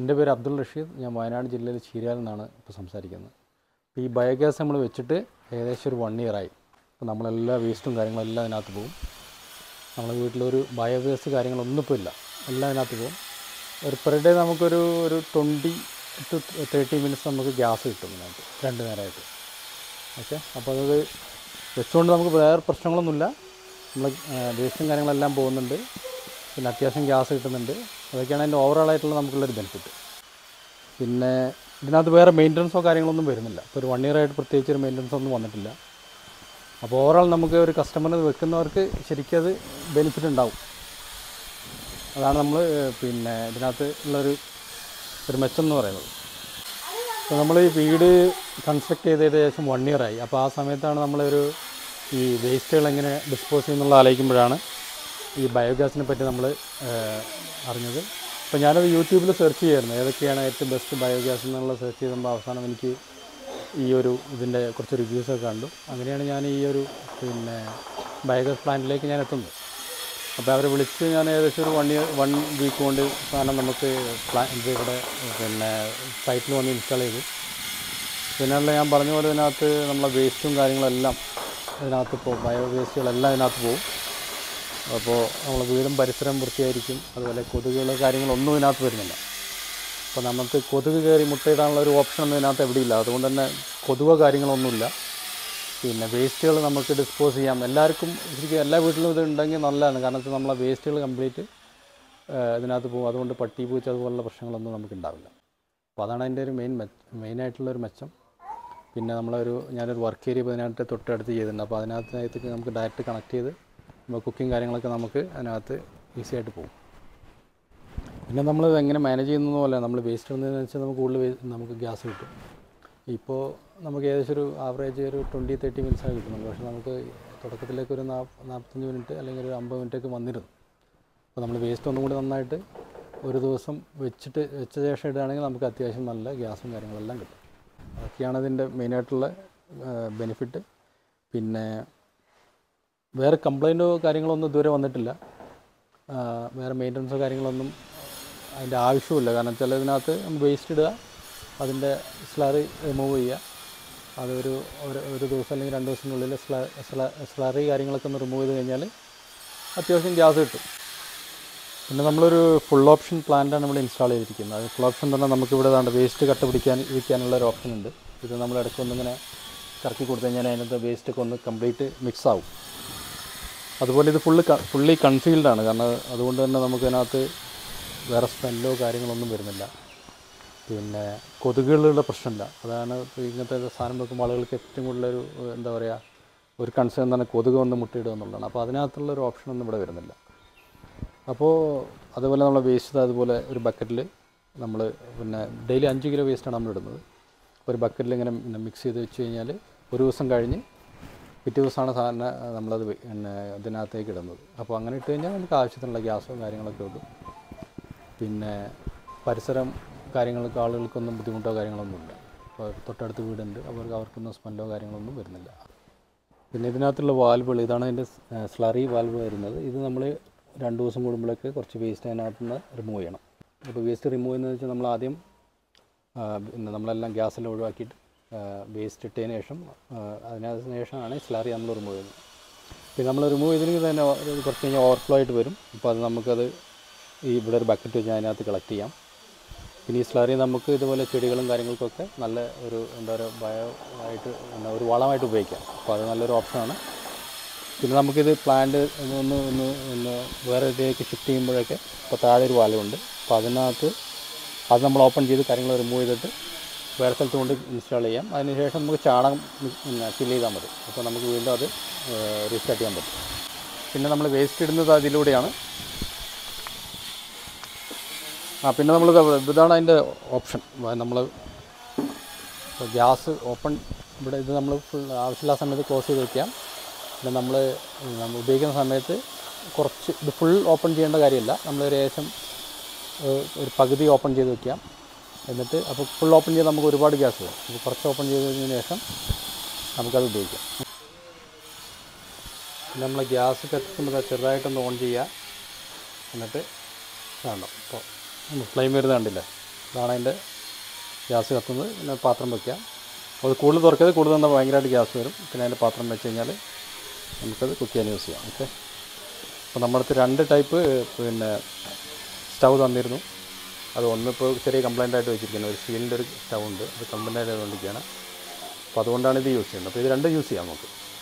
എൻ്റെ പേര് അബ്ദുൾ റഷീദ് ഞാൻ വയനാട് ജില്ലയിലെ ചീരാലിൽ നിന്നാണ് ഇപ്പോൾ സംസാരിക്കുന്നത് അപ്പോൾ ഈ ബയോഗ്യാസ് നമ്മൾ വെച്ചിട്ട് ഏകദേശം ഒരു വൺ ഇയർ ആയി അപ്പോൾ നമ്മളെല്ലാ വേസ്റ്റും കാര്യങ്ങളും എല്ലാം അതിനകത്ത് പോകും നമ്മുടെ വീട്ടിലൊരു ബയോഗ്യാസ് കാര്യങ്ങളൊന്നും ഇപ്പോൾ ഇല്ല എല്ലാം അതിനകത്ത് പോകും ഒരു പെർ ഡേ നമുക്കൊരു ഒരു ട്വൻറ്റി ടു തേർട്ടി മിനിറ്റ്സ് നമുക്ക് ഗ്യാസ് കിട്ടും ഇതിനകത്ത് രണ്ട് നേരമായിട്ട് ഓക്കെ അപ്പോൾ അത് വെച്ചുകൊണ്ട് നമുക്ക് വേറെ പ്രശ്നങ്ങളൊന്നുമില്ല നമ്മൾ വേസ്റ്റും കാര്യങ്ങളെല്ലാം പോകുന്നുണ്ട് പിന്നെ അത്യാവശ്യം ഗ്യാസ് കിട്ടുന്നുണ്ട് അതൊക്കെയാണ് അതിൻ്റെ ഓവറോൾ ആയിട്ടുള്ള നമുക്കുള്ളൊരു ബെനിഫിറ്റ് പിന്നെ ഇതിനകത്ത് വേറെ മെയിൻ്റനൻസോ കാര്യങ്ങളൊന്നും വരുന്നില്ല ഇപ്പോൾ ഒരു വൺ ഇയർ ആയിട്ട് പ്രത്യേകിച്ച് ഒരു മെയിൻ്റനൻസ് ഒന്നും വന്നിട്ടില്ല അപ്പോൾ ഓവറോൾ നമുക്ക് ഒരു കസ്റ്റമറിന് വെക്കുന്നവർക്ക് ശരിക്കും അത് ബെനിഫിറ്റ് ഉണ്ടാവും അതാണ് നമ്മൾ പിന്നെ ഇതിനകത്ത് ഉള്ളൊരു ഒരു മെച്ചം എന്ന് പറയുന്നത് അപ്പോൾ നമ്മൾ ഈ വീട് കൺസ്ട്രക്ട് ചെയ്ത് ഏകദേശം വൺ ഇയർ ആയി അപ്പോൾ ആ സമയത്താണ് നമ്മളൊരു ഈ വേസ്റ്റുകൾ എങ്ങനെ ഡിസ്പോസ് ചെയ്യുന്നുള്ള ആലോചിക്കുമ്പോഴാണ് ഈ ബയോഗ്യാസിനെ പറ്റി നമ്മൾ അറിഞ്ഞത് അപ്പോൾ ഞാനത് യൂട്യൂബിൽ സെർച്ച് ചെയ്യായിരുന്നു ഏതൊക്കെയാണ് ഏറ്റവും ബെസ്റ്റ് ബയോഗ്യാസ് എന്നുള്ള സെർച്ച് ചെയ്തപ്പോൾ അവസാനം എനിക്ക് ഈ ഒരു ഇതിൻ്റെ കുറച്ച് റിവ്യൂസൊക്കെ കണ്ടു അങ്ങനെയാണ് ഞാൻ ഈ ഒരു പിന്നെ ബയോഗ്യാസ് പ്ലാന്റിലേക്ക് ഞാൻ എത്തുന്നത് അപ്പോൾ അവരെ വിളിച്ച് ഞാൻ ഏകദേശം ഒരു വൺ ഇയർ വൺ വീക്ക് കൊണ്ട് സാധനം നമുക്ക് പ്ലാൻ ഇത് ഇവിടെ പിന്നെ സൈറ്റിൽ വന്ന് ഇൻസ്റ്റാൾ ചെയ്തു പിന്നെയുള്ള ഞാൻ പറഞ്ഞ പോലെ ഇതിനകത്ത് നമ്മളെ വേസ്റ്റും കാര്യങ്ങളെല്ലാം ഇതിനകത്ത് പോകും ബയോ വേസ്റ്റുകളെല്ലാം ഇതിനകത്ത് പോകും അപ്പോൾ നമ്മളെ വീടും പരിസരം വൃത്തിയായിരിക്കും അതുപോലെ കൊതുകുകൾ കാര്യങ്ങളൊന്നും ഇതിനകത്ത് വരുന്നില്ല അപ്പോൾ നമുക്ക് കൊതുക് കയറി മുട്ടയിടാനുള്ള ഒരു ഓപ്ഷൻ ഒന്നും ഇതിനകത്ത് എവിടെയില്ല അതുകൊണ്ട് തന്നെ കൊതുകോ കാര്യങ്ങളൊന്നുമില്ല പിന്നെ വേസ്റ്റുകൾ നമുക്ക് ഡിസ്പോസ് ചെയ്യാം എല്ലാവർക്കും ശരിക്കും എല്ലാ വീട്ടിലും ഇത് ഉണ്ടെങ്കിൽ നല്ലതാണ് കാരണം വെച്ചാൽ നമ്മളെ വേസ്റ്റുകൾ കംപ്ലീറ്റ് ഇതിനകത്ത് പോകും അതുകൊണ്ട് പട്ടി പൂച്ച അതുപോലുള്ള പ്രശ്നങ്ങളൊന്നും നമുക്ക് ഉണ്ടാവില്ല അപ്പോൾ അതാണ് അതിൻ്റെ ഒരു മെയിൻ മെച്ച മെയിനായിട്ടുള്ളൊരു മെച്ചം പിന്നെ നമ്മളൊരു ഞാനൊരു വർക്ക് ഏരിയ ഇതിനകത്ത് തൊട്ടടുത്ത് ചെയ്തിട്ടുണ്ട് അപ്പോൾ അതിനകത്തേക്ക് നമുക്ക് ഡയറക്റ്റ് കണക്ട് ചെയ്ത് നമ്മൾ കുക്കിംഗ് കാര്യങ്ങളൊക്കെ നമുക്ക് അതിനകത്ത് ഈസി ആയിട്ട് പോകും പിന്നെ നമ്മൾ എങ്ങനെ മാനേജ് ചെയ്യുന്നത് പോലെ നമ്മൾ വേസ്റ്റ് ഇടുന്നതെന്ന് വെച്ചാൽ നമുക്ക് കൂടുതൽ വേ- നമുക്ക് ഗ്യാസ് കിട്ടും ഇപ്പോൾ നമുക്ക് ഏകദേശം ഒരു ആവറേജ് ഒരു ട്വൻറ്റി തേർട്ടി മിനിറ്റ്സാണ് കിട്ടുന്നത് പക്ഷേ നമുക്ക് തുടക്കത്തിലേക്ക് ഒരു നാ നാൽപ്പത്തഞ്ച് മിനിറ്റ് അല്ലെങ്കിൽ ഒരു അമ്പത് മിനിറ്റൊക്കെ വന്നിരുന്നു അപ്പോൾ നമ്മൾ വേസ്റ്റ് ഒന്നും കൂടി നന്നായിട്ട് ഒരു ദിവസം വെച്ചിട്ട് വെച്ച ശേഷം ഇടുകയാണെങ്കിൽ നമുക്ക് അത്യാവശ്യം നല്ല ഗ്യാസും കാര്യങ്ങളെല്ലാം കിട്ടും അതൊക്കെയാണ് ഇതിൻ്റെ മെയിനായിട്ടുള്ള ബെനിഫിറ്റ് പിന്നെ വേറെ കംപ്ലൈൻറ്റോ കാര്യങ്ങളൊന്നും ഇതുവരെ വന്നിട്ടില്ല ആ, വേറെ മെയിൻ്റനൻസോ കാര്യങ്ങളൊന്നും അതിൻ്റെ ആവശ്യമില്ല കാരണം വെച്ചാൽ ഇതിനകത്ത് വേസ്റ്റ് ഇടുക അതിൻ്റെ സ്ലറി റിമൂവ് ചെയ്യുക അതൊരു ഒരു ഒരു ദിവസം അല്ലെങ്കിൽ രണ്ട് ദിവസത്തിനുള്ളിൽ സ്ല സ്ല സ്ലറി കാര്യങ്ങളൊക്കെ ഒന്ന് റിമൂവ് ചെയ്ത് കഴിഞ്ഞാൽ അത്യാവശ്യം ഗ്യാസ് കിട്ടും പിന്നെ നമ്മളൊരു ഫുൾ ഓപ്ഷൻ പ്ലാന്റാണ് ഇവിടെ ഇൻസ്റ്റാൾ ചെയ്തിരിക്കുന്നത് അത് ഫുൾ ഓപ്ഷൻ തന്നെ നമുക്ക് ഇവിടെ ദാണ്ട് വേസ്റ്റ് കട്ട പിടിക്കാൻ ഇരിക്കാനുള്ള ഒരു ഓപ്ഷൻ ഉണ്ട് ഇത് നമ്മൾ ഇടയ്ക്ക് ഒന്നിങ്ങനെ കറക്കി കൊടുത്തു കഴിഞ്ഞാൽ അതിനകത്ത് വേസ്റ്റ് ഒക്കെ ഒന്ന് കംപ്ലീറ്റ് മിക്സ് ആവും അതുപോലെ ഇത് ഫുള്ള് ഫുള്ളി കൺസീൽഡ് ആണ് കാരണം അതുകൊണ്ട് തന്നെ നമുക്ക് അതിനകത്ത് വേറെ സ്മെല്ലോ കാര്യങ്ങളൊന്നും വരുന്നില്ല പിന്നെ കൊതുകുകളുടെ പ്രശ്നമില്ല അതാണ് ഇപ്പോൾ ഇങ്ങനത്തെ സാധനം വെക്കുമ്പോൾ ആളുകൾക്ക് ഏറ്റവും കൂടുതലൊരു എന്താ പറയുക ഒരു കൺസേൺ തന്നെ കൊതുക് വന്ന് മുട്ടയിടുക എന്നുള്ളതാണ് അപ്പോൾ അതിനകത്തുള്ള ഒരു ഓപ്ഷനൊന്നും ഇവിടെ വരുന്നില്ല അപ്പോൾ അതുപോലെ നമ്മൾ വേസ്റ്റ് അതുപോലെ ഒരു ബക്കറ്റിൽ നമ്മൾ പിന്നെ ഡെയിലി അഞ്ച് കിലോ വേസ്റ്റാണ് നമ്മൾ ഇടുന്നത് ഒരു ബക്കറ്റിൽ ഇങ്ങനെ മിക്സ് ചെയ്ത് വെച്ച് കഴിഞ്ഞാൽ ഒരു ദിവസം കഴിഞ്ഞ് പിറ്റേ ദിവസമാണ് സാധാരണ നമ്മളത് വെ- പിന്നെ ഇതിനകത്തേക്ക് ഇടുന്നത് അപ്പോൾ അങ്ങനെ ഇട്ട് കഴിഞ്ഞാൽ നമുക്ക് ആവശ്യത്തിനുള്ള ഗ്യാസും കാര്യങ്ങളൊക്കെ കിട്ടും പിന്നെ പരിസരം കാര്യങ്ങൾക്ക് ആളുകൾക്കൊന്നും ബുദ്ധിമുട്ടോ കാര്യങ്ങളൊന്നുമില്ല അപ്പോൾ തൊട്ടടുത്ത് വീടുണ്ട് അവർക്ക് അവർക്കൊന്നും സ്മെല്ലോ കാര്യങ്ങളൊന്നും വരുന്നില്ല പിന്നെ ഇതിനകത്തുള്ള വാൽവുകൾ ഇതാണ് അതിൻ്റെ സ്ലറി വാൽവ് വരുന്നത് ഇത് നമ്മൾ രണ്ട് ദിവസം കൂടുമ്പോഴൊക്കെ കുറച്ച് വേസ്റ്റ് അതിനകത്ത് നിന്ന് റിമൂവ് ചെയ്യണം അപ്പോൾ വേസ്റ്റ് റിമൂവ് ചെയ്യുന്നത് വെച്ചാൽ നമ്മൾ ആദ്യം ആ, പിന്നെ നമ്മളെല്ലാം ഗ്യാസെല്ലാം ഒഴിവാക്കിയിട്ട് വേസ്റ്റ് ഇട്ടതിന് ശേഷം ആ, അതിനകത്തിന് ശേഷമാണ് സ്ലറി നമ്മൾ റിമൂവ് ചെയ്യുന്നത് പിന്നെ നമ്മൾ റിമൂവ് ചെയ്തില്ലെങ്കിൽ തന്നെ ഒരു കുറച്ച് കഴിഞ്ഞാൽ ഓവർഫ്ലോ ആയിട്ട് വരും അപ്പോൾ അത് നമുക്കത് ഈ ഇവിടെ ഒരു ബക്കറ്റ് വെച്ച് അതിനകത്ത് കളക്ട് ചെയ്യാം പിന്നെ ഈ സ്ലറി നമുക്ക് ഇതുപോലെ ചെടികളും കാര്യങ്ങൾക്കൊക്കെ നല്ല ഒരു എന്താ പറയുക ബയോ ആയിട്ട് എന്താ ഒരു വളമായിട്ട് ഉപയോഗിക്കാം അപ്പോൾ അത് നല്ലൊരു ഓപ്ഷനാണ് പിന്നെ നമുക്കിത് പ്ലാന്റ് ഒന്ന് ഒന്ന് ഒന്ന് വേറെ ഇതിലേക്ക് ഷിഫ്റ്റ് ചെയ്യുമ്പോഴൊക്കെ ഇപ്പോൾ താഴെ ഒരു വാലമുണ്ട് അപ്പോൾ അതിനകത്ത് അത് നമ്മൾ ഓപ്പൺ ചെയ്ത് കാര്യങ്ങൾ റിമൂവ് ചെയ്തിട്ട് വേറെ സ്ഥലത്ത് കൊണ്ട് ഇൻസ്റ്റാൾ ചെയ്യാം അതിനുശേഷം നമുക്ക് ചാണകം പിന്നെ ഫിൽ ചെയ്താൽ മതി അപ്പോൾ നമുക്ക് വീണ്ടും അത് റീസ്റ്റാർട്ട് ചെയ്യാൻ പറ്റും പിന്നെ നമ്മൾ വേസ്റ്റ് ഇടുന്നത് അതിലൂടെയാണ് ആ പിന്നെ നമ്മൾ ഇതാണ് അതിൻ്റെ ഓപ്ഷൻ നമ്മൾ ഗ്യാസ് ഓപ്പൺ ഇവിടെ ഇത് നമ്മൾ ഫുൾ ആവശ്യമില്ലാത്ത സമയത്ത് ക്ലോസ് ചെയ്ത് വെക്കാം പിന്നെ നമ്മൾ നമ്മൾ ഉപയോഗിക്കുന്ന സമയത്ത് കുറച്ച് ഇത് ഫുൾ ഓപ്പൺ ചെയ്യേണ്ട കാര്യമില്ല നമ്മൾ ഒരു ഏകദേശം ഏഹ്, ഒരു പകുതി ഓപ്പൺ ചെയ്ത് വെക്കാം എന്നിട്ട് അപ്പോൾ ഫുൾ ഓപ്പൺ ചെയ്ത് നമുക്ക് ഒരുപാട് ഗ്യാസ് വരും അപ്പോൾ കുറച്ച് ഓപ്പൺ ചെയ്തതിന് ശേഷം നമുക്കത് ഉപയോഗിക്കാം പിന്നെ നമ്മൾ ഗ്യാസ് കത്തിക്കുമ്പോൾ ചെറുതായിട്ടൊന്ന് ഓൺ ചെയ്യുക എന്നിട്ട് വേണം ഇപ്പോൾ ഫ്ലെയിം വരുന്നത് കണ്ടില്ലേ ഇതാണ് അതിൻ്റെ ഗ്യാസ് കത്തുന്നത് പിന്നെ പാത്രം വയ്ക്കാം അപ്പോൾ അത് കൂടുതൽ തുറക്കാതെ കൂടുതൽ എന്നാൽ ഭയങ്കരമായിട്ട് ഗ്യാസ് വരും പിന്നെ അതിൻ്റെ പാത്രം വെച്ച് കഴിഞ്ഞാൽ നമുക്കത് കുക്ക് ചെയ്യാൻ യൂസ് ചെയ്യാം ഓക്കെ അപ്പോൾ നമ്മളടുത്ത് രണ്ട് ടൈപ്പ് പിന്നെ സ്റ്റൗ തന്നിരുന്നു അത് ഒന്നിപ്പോൾ ചെറിയ കംപ്ലൈൻ്റ് ആയിട്ട് വെച്ചിരിക്കുന്നത് ഒരു സ്റ്റീലിൻ്റെ ഒരു സ്റ്റൗ ഉണ്ട് അത് കംപ്ലൈൻ്റ് ആയിട്ട് വന്നിരിക്കുകയാണ് അപ്പോൾ അതുകൊണ്ടാണ് ഇത് യൂസ് ചെയ്യുന്നത് അപ്പോൾ ഇത് രണ്ട് യൂസ് ചെയ്യാം നമുക്ക്